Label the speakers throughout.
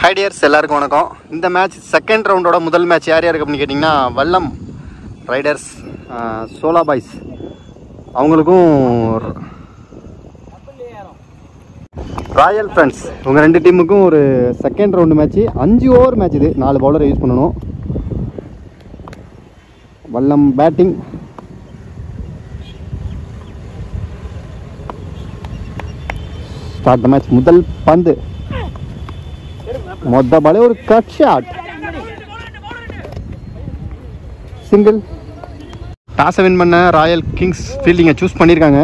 Speaker 1: hi tears எல்லாருக்கும் வணக்கம் இந்த மேட்ச் செகண்ட் ரவுண்டோட முதல் மேட்ச் யார் யாருக்கு அப்படின்னு கேட்டிங்கன்னா வல்லம் ரைடர்ஸ் சோலா பாய்ஸ் அவங்களுக்கும் ராயல் ஃப்ரெண்ட்ஸ் உங்க ரெண்டு டீமுக்கும் ஒரு செகண்ட் ரவுண்டு மேட்ச் அஞ்சு ஓவர் மேட்ச் இது நாலு பவுலர் யூஸ் பண்ணணும் வல்லம் பேட்டிங் ஸ்டார்ட் மேட்ச் முதல் பந்து மொத்த பாலே ஒரு கட் ஷாட் சிங்கிள் டாஸை வின் பண்ண ராயல் கிங்ஸ் ஃபீல்டிங்கை சூஸ் பண்ணியிருக்காங்க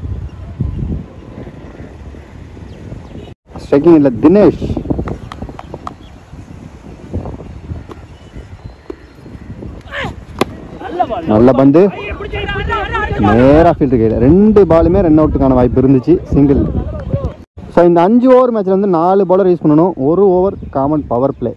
Speaker 1: ஸ்ட்ரைக்கிங் இல்லை தினேஷ் நல்ல பந்து நேராக ஃபீல்டு கையில் ரெண்டு பாலுமே ரன் அவுட்டுக்கான வாய்ப்பு இருந்துச்சு சிங்கிள் ஸோ இந்த அஞ்சு ஓவர் மேட்ச்சில் வந்து நாலு பவுலர் யூஸ் பண்ணணும் ஒரு ஓவர் காமன் பவர் பிளே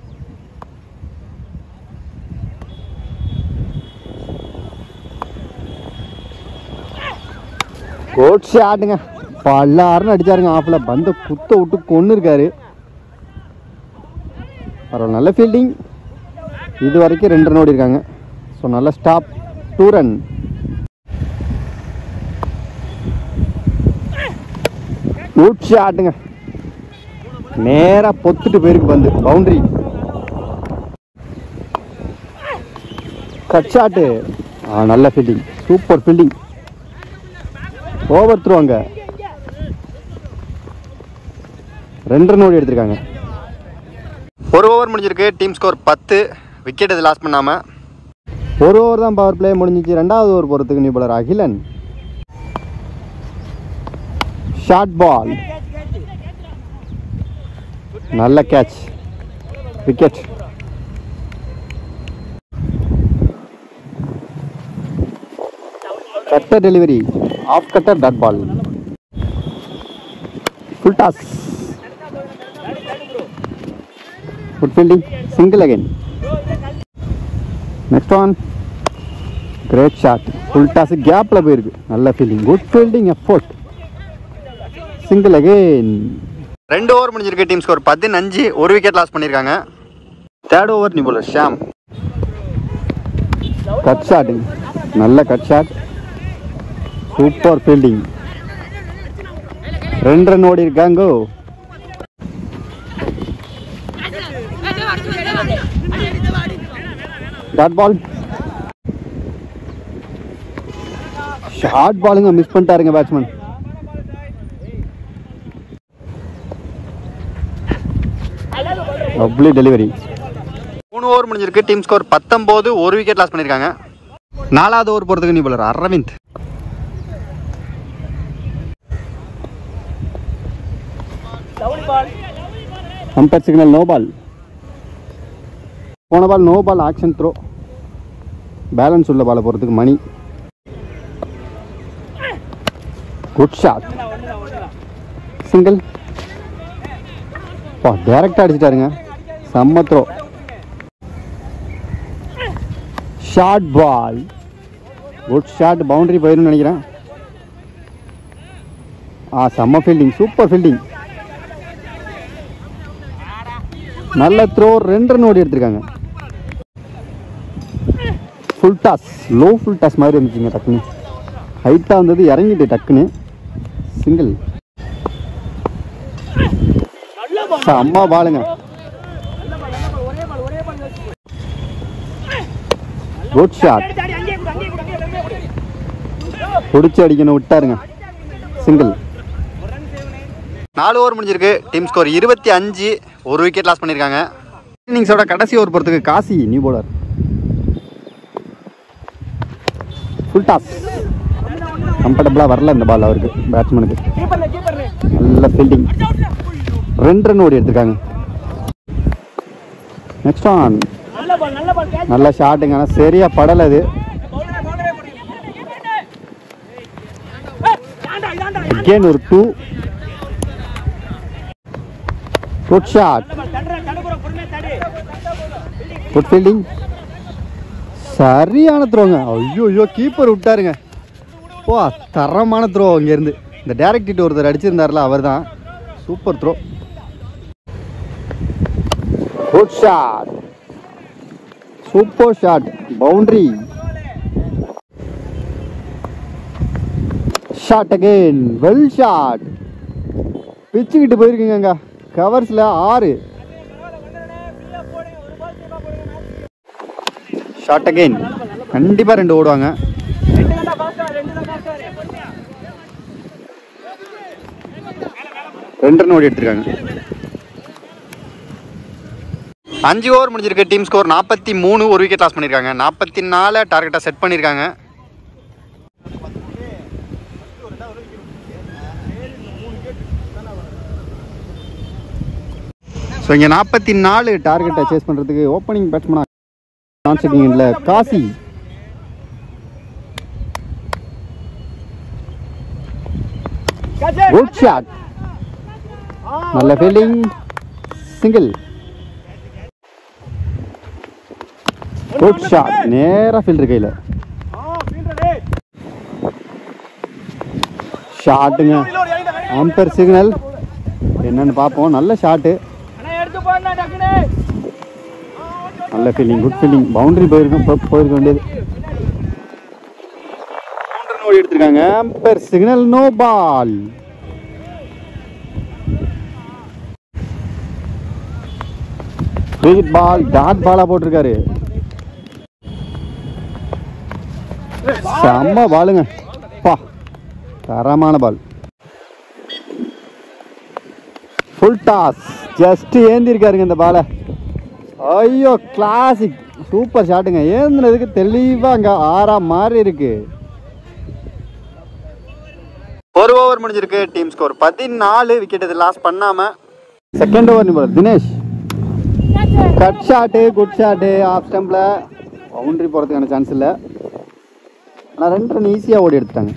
Speaker 1: கோட்ஸே ஆட்டுங்க பல்லாருன்னு அடிச்சாருங்க ஆஃபில் பந்த குத்த விட்டு கொண்டு இருக்காரு பரவாயில்ல நல்ல ஃபீல்டிங் இது வரைக்கும் ரெண்டு ரன் ஓடி இருக்காங்க ஸோ நல்ல ஸ்டாப் டூ ரன் குட் ஷாட்டுங்க நேரா பொத்துட்டு போயிருக்கு பந்து பவுண்டரி கட் ஷாட்டு ஆ நல்ல fielding super fielding over through அங்க ரெண்டு ரன் ஓடி எடுத்திருக்காங்க ஒரு ஓவர் முடிஞ்சிருக்கு டீம் ஸ்கோர் பத்து விக்கெட் இது லாஸ் பண்ணாம ஒரு ஓவர் தான் பவர் பிளே முடிஞ்சிச்சு ரெண்டாவது ஓவர் போகிறதுக்கு new bowler Akilan short ball நல்ல catch wicket cutter delivery off cutter dot ball full toss good fielding single again next one great shot full toss கேப்பில் போயிருக்கு நல்ல fielding good fielding effort single again ரெண்டு over முடிஞ்சிருக்கு team score பதினஞ்சு ஒரு wicket loss பண்ணியிருக்காங்க third over new bowler Sham cut shot நல்ல cut shot super fielding ரெண்டு ரன் ஓடி இருக்காங்க டாட் பால் ஷார்ட் பாலுங்க மிஸ் பண்ணிட்டாருங்க பேட்ஸ்மேன் லவ்லி டெலிவரி மூணு ஓவர் முடிஞ்சிருக்கு டீம் ஸ்கோர் பத்தொம்போது ஒரு விக்கெட் லாஸ் பண்ணியிருக்காங்க நாலாவது ஓவர் போகிறதுக்கு new bowler Aravind umpire signal no ball போன ball no ball action throw balance உள்ள பாலை போகிறதுக்கு மணி குட் ஷாட் சிங்கிள் பா டேரெக்டாக அடிச்சிட்டாருங்க செம்ம throw short ball good shot boundary போயிரும்னு நினைக்கிறேன் ஆ செம்ம ஃபீல்டிங் சூப்பர் ஃபீல்டிங் நல்ல த்ரோ ரெண்டு ரன் ஓடி எடுத்திருக்காங்க full toss low full toss மாதிரி இருந்துச்சுங்க டக்குன்னு ஹைட்டாக வந்தது இறங்கிட்டு டக்குன்னு சிங்கிள் அம்மா பாலுங்க குட் ஷாட் பிடிச்சி அடிக்கணும் விட்டாருங்க சிங்கிள் நாலு ஓவர் முடிஞ்சிருக்கு டீம் ஸ்கோர் இருபத்தி அஞ்சு ஒரு விக்கெட் லாஸ் பண்ணியிருக்காங்க இன்னிங்ஸோட கடைசி ஓவர் போகிறதுக்கு Kasi new bowler full toss கம்ஃபர்டபுளாக வரல இந்த பால் அவருக்கு பேட்ஸ்மேனுக்கு நல்ல ஃபீல்டிங் ரெண்டு ரன் ஓடி எடுத்திருக்காங்க நெக்ஸ்ட் ஆன் நல்ல ஷாட்டுங்க ஆனால் சரியா படலை அது அகேன் ஒரு two good shot good fielding சரியான த்ரோங்க ஐயோ ஐயோ கீப்பர் விட்டாருங்க ஓ தரமான த்ரோ இங்கேருந்து இந்த டேரக்ட் ஹிட் ஒருத்தர் அடிச்சிருந்தார்ல அவர் தான் super throw good shot super shot boundary shot again well shot பிச்சுக்கிட்டு போயிருக்குங்க கவர்ஸில் ஆறு ஷாட் அகைன் கண்டிப்பாக ரெண்டு ஓடுவாங்க ரெண்டு ரன் ஓடி எடுத்திருக்காங்க அஞ்சு ஓவர் முடிஞ்சிருக்கு டீம் ஸ்கோர் நாற்பத்தி மூணு ஒரு விக்கெட் லாஸ் பண்ணியிருக்காங்க நாற்பத்தி நாலு டார்கெட்டாக செட் பண்ணியிருக்காங்க ஸோ இங்கே நாற்பத்தி நாலு டார்கெட்டை சேஸ் பண்ணுறதுக்கு ஓப்பனிங் பேட்ஸ்மனாக நான் செக்கிங்கில் காசி குட் ஷாட் நல்ல ஃபீல்டிங் சிங்கிள் குட் ஷாட் நேராக ஃபீல்டர் கையில் ஷாட்டுங்க அம்பர் சிக்னல் என்னன்னு பார்ப்போம் நல்ல ஷாட்டு நல்ல ஃபீல்டிங் குட் ஃபீல்டிங் பவுண்டரி போயிருக்கும் போ- போயிருக்க வேண்டியது Boundary ஓடி எடுத்திருக்காங்க umpire signal no ball free ball dot பாலா போட்டிருக்காரு செம்ம பாலுங்க பா தரமான பால் ஃபுல் டாஸ் ஜஸ்ட் ஏந்திருக்காருங்க இந்த பாலை ஐயோ கிளாசிக் சூப்பர் ஷாட்டுங்க ஏந்தினதுக்கு தெளிவாக அங்கே ஆறா மாறி இருக்கு ஒரு ஓவர் முடிஞ்சிருக்கு டீம் ஸ்கோர் பதினாலு விக்கெட் இது லாஸ் பண்ணாம செகண்ட் ஓவர் நிபுணர் Dinesh cut shot good shot off ஸ்டம்பில் பவுண்டரி போகிறதுக்கான சான்ஸ் இல்லை ஆனால் ரெண்டு ரன் ஈஸியாக ஓடி எடுத்துட்டாங்க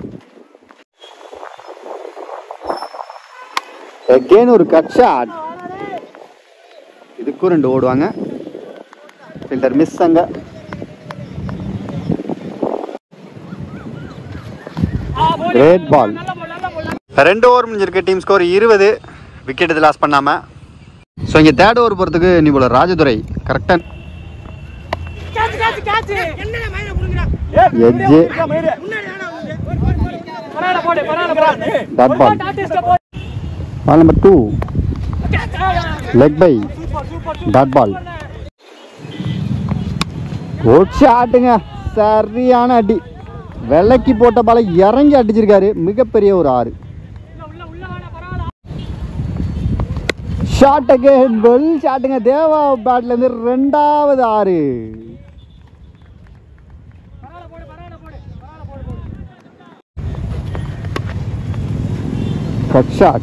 Speaker 1: எகெயின் ஒரு கட் ஷாட் இதுக்கும் ரெண்டு ஓடுவாங்க ஃபில்டர் மிஸ் அங்க கிரேட் பால் ரெண்டு ஓவர் முடிஞ்சிருக்கு டீம் ஸ்கோர் இருபது விக்கெட் இது லாஸ் பண்ணாம ஸோ இங்கே தேர்ட் ஓவர் போகிறதுக்கு நீ போல ராஜதுரை கரெக்டாக edge dot ball ball number two leg bye dot ball good ஷாட்டுங்க சரியான அடி வெள்ளைக்கு போட்ட பாலை இறங்கி அடிச்சிருக்காரு மிகப்பெரிய ஒரு ஆறு ஷாட் அகேன் வெல் ஷாட்டுங்க தேவா பேட்ல இருந்து ரெண்டாவது ஆறு கட் ஷாட்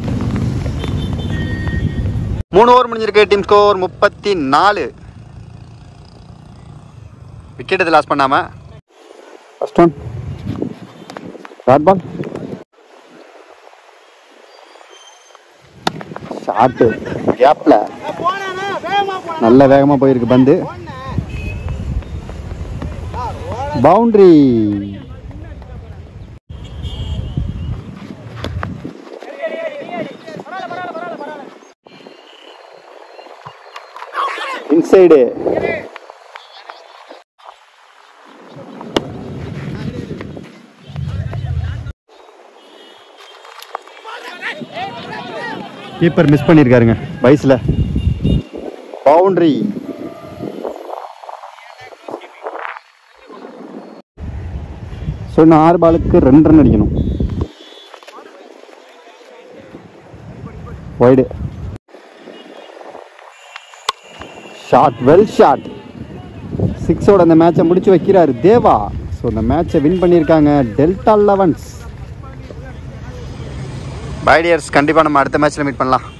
Speaker 1: மூணு ஓவர் முடிஞ்சிருக்கு டீம் ஸ்கோர் முப்பத்தி நாலு விக்கெட் இது லாஸ் பண்ணாம first one dot ball shot கேப்ல நல்ல வேகமா போயிருக்கு பந்து பவுண்டரி இன்சைடு கீப்பர் மிஸ் பண்ணியிருக்காருங்க வயசுல பவுண்டரி ஸோ இன்னும் ஆறு பாலுக்கு ரெண்டு ரன் அடிக்கணும் வைடு ஷாட் வெல் ஷாட் சிக்ஸோட அந்த மேட்சை முடிச்சு வைக்கிறாரு தேவா ஸோ இந்த மேட்சை வின் பண்ணியிருக்காங்க டெல்டா லெவன்ஸ் பைடியர்ஸ் கண்டிப்பாக நம்ம அடுத்த மேட்ச்சில் மீட் பண்ணலாம்